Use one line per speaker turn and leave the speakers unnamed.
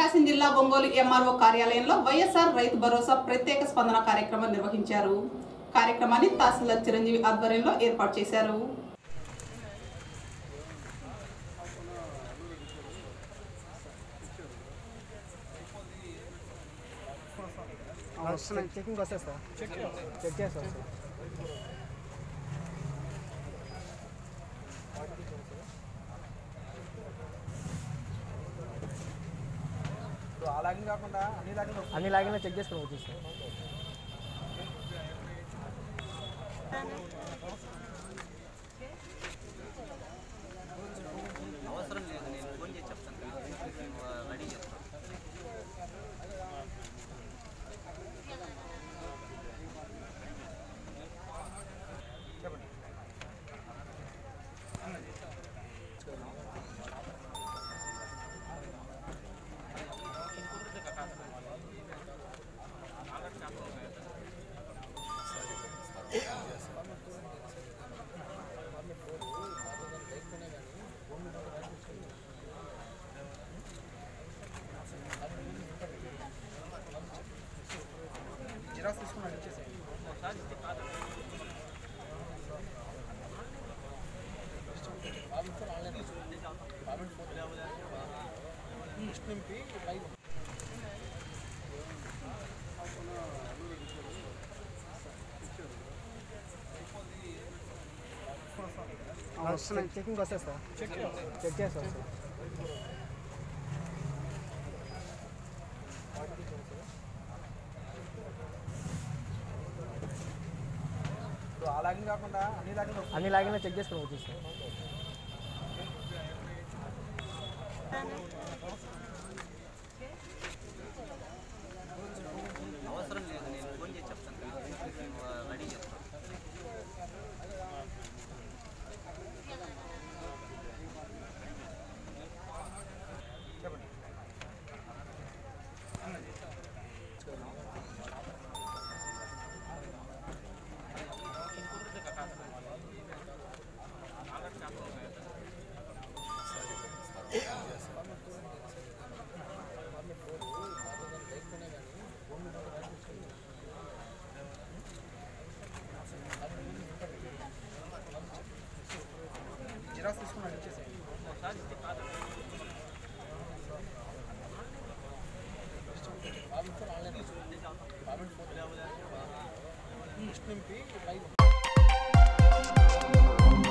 ప్రకాశం జిల్లా ఒంగోలు ఎంఆర్ఓ కార్యాలయంలో వైఎస్ఆర్ రైతు భరోసా ప్రత్యేక స్పందన కార్యక్రమం నిర్వహించారు కార్యక్రమాన్ని తహసీల్దార్ చిరంజీవి ఆధ్వర్యంలో ఏర్పాటు చేశారు
వస్తున్నాయి చెకింగ్ వస్తాయి సార్ చెక్ చేస్తాం సార్
అలాగే కాకుండా అన్ని లాగిన
అన్ని లాగిన చెక్ చేసుకుని వచ్చేస్తాం
అవసరం లేదు నేను ఫోన్ చేసి చెప్తాను రెడీ చేస్తాను
జిరాక్స్ తీసుకున్నాను ఇచ్చేసాయి నింపి పైన
వస్తున్నాయి చెకింగ్ వస్తాయి సార్ చెక్ చేస్తాం సార్
అలాగే కాకుండా అన్ని లాగిన
అన్ని లాగిన చెక్ చేసుకుని వచ్చేస్తాం
అవసరం లేదు నేను ఫోన్ చేసి చెప్తాను రెడీ చేస్తాను
జిరాక్స్ తీసుకున్నాను ఇచ్చేసాయి నింపి పైన